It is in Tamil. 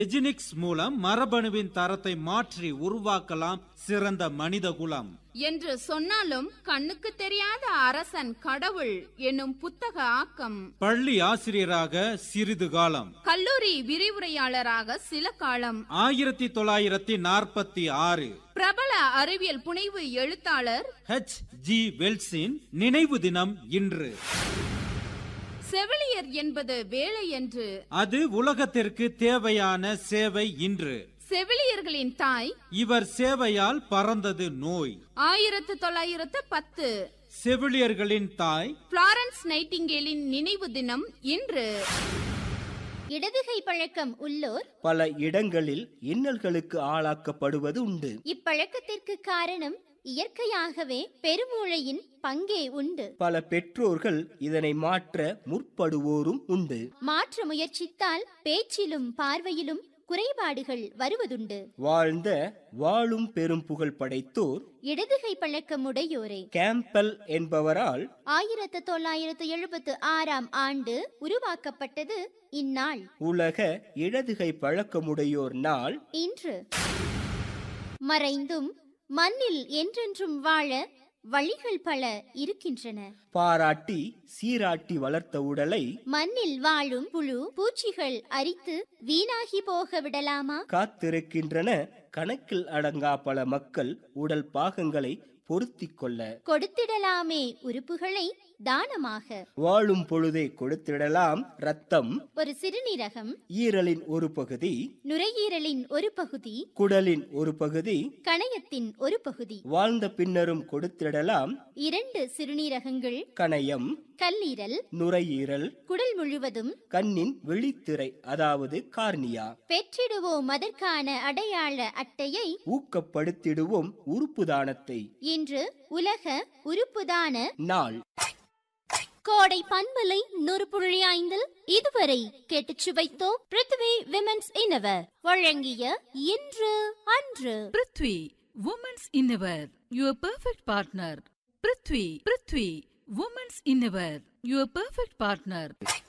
எஜினிக்ஸ் மூலம் மரபணுவின் தரத்தை மாற்றி உருவாக்கலாம் சிறந்த மனித குலம் என்று சொன்னாலும் கண்ணுக்கு தெரியாத அரசன் கடவுள் என்னும் புத்தக ஆக்கம் பள்ளி ஆசிரியராக சிறிது காலம் கல்லூரி விரிவுரையாளராக சில காலம் ஆயிரத்தி தொள்ளாயிரத்தி நாற்பத்தி ஆறு பிரபல அறிவியல் புனைவு எழுத்தாளர் ஹெச் ஜி வெல்ஸின் நினைவு தினம் இன்று செவிலியர் என்பது வேலை என்று அது உலகத்திற்கு தேவையான சேவை இன்று செவிலியர்களின் தாய் இவர் சேவையால் பறந்தது நோய் ஆயிரத்து தொள்ளாயிரத்து பத்து செவிலியர்களின் தாய் பிளாரன்ஸ் நைட்டிங்கேலின் நினைவு தினம் இன்று இடதுகை பழக்கம் உள்ளோர் பல இடங்களில் இன்னல்களுக்கு ஆளாக்கப்படுவது உண்டு இப்பழக்கத்திற்கு காரணம் இயற்கையாகவே பெருமூளையின் பங்கே உண்டு பல பெற்றோர்கள் இதனை மாற்ற முற்படுவோரும் உண்டு மாற்ற முயற்சித்தால் பேச்சிலும் பார்வையிலும் குறைபாடுகள் வருவதுண்டு வாழ்ந்த வாழும் பெரும் புகழ் படைத்தோர் இடதுகை பழக்கம் உடையோரே கேம்பல் என்பவரால் ஆயிரத்து தொள்ளாயிரத்து எழுபத்து ஆறாம் ஆண்டு உருவாக்கப்பட்டது இந்நாள் உலக இடதுகை பழக்கமுடையோர் நாள் இன்று மறைந்தும் மண்ணில் என்றென்றும் வாழ வழிகள் பல இருக்கின்றன பாராட்டி சீராட்டி வளர்த்த உடலை மண்ணில் வாழும் புழு பூச்சிகள் அரித்து வீணாகி போக விடலாமா காத்திருக்கின்றன கணக்கில் அடங்கா பல மக்கள் உடல் பாகங்களை பொருத்திக் கொள்ள கொடுத்திடலாமே உறுப்புகளை தானமாக வாழும் பொழுதை கொடுத்திடலாம் ரத்தம் ஒரு சிறுநீரகம் ஈரலின் ஒரு பகுதி நுரையீரலின் ஒரு பகுதி குடலின் ஒரு பகுதி கணையத்தின் ஒரு பகுதி வாழ்ந்த பின்னரும் கொடுத்திடலாம் இரண்டு சிறுநீரகங்கள் கணையம் கல்லீரல் நுரையீரல் குடல் முழுவதும் கண்ணின் விழித்திரை அதாவது கார்னியா பெற்றிடுவோம் அதற்கான அடையாள அட்டையை ஊக்கப்படுத்திடுவோம் உறுப்பு தானத்தை இன்று உலக உறுப்புதான நாள் கோடை பண்பலை நூறு புள்ளி ஐந்தில் இதுவரை கேட்டுச் சுவைத்தோம் பிருத்வி விமென்ஸ் இன்னவர் வழங்கிய இன்று அன்று prithvi women's innerwear your perfect partner prithvi prithvi women's innerwear your perfect partner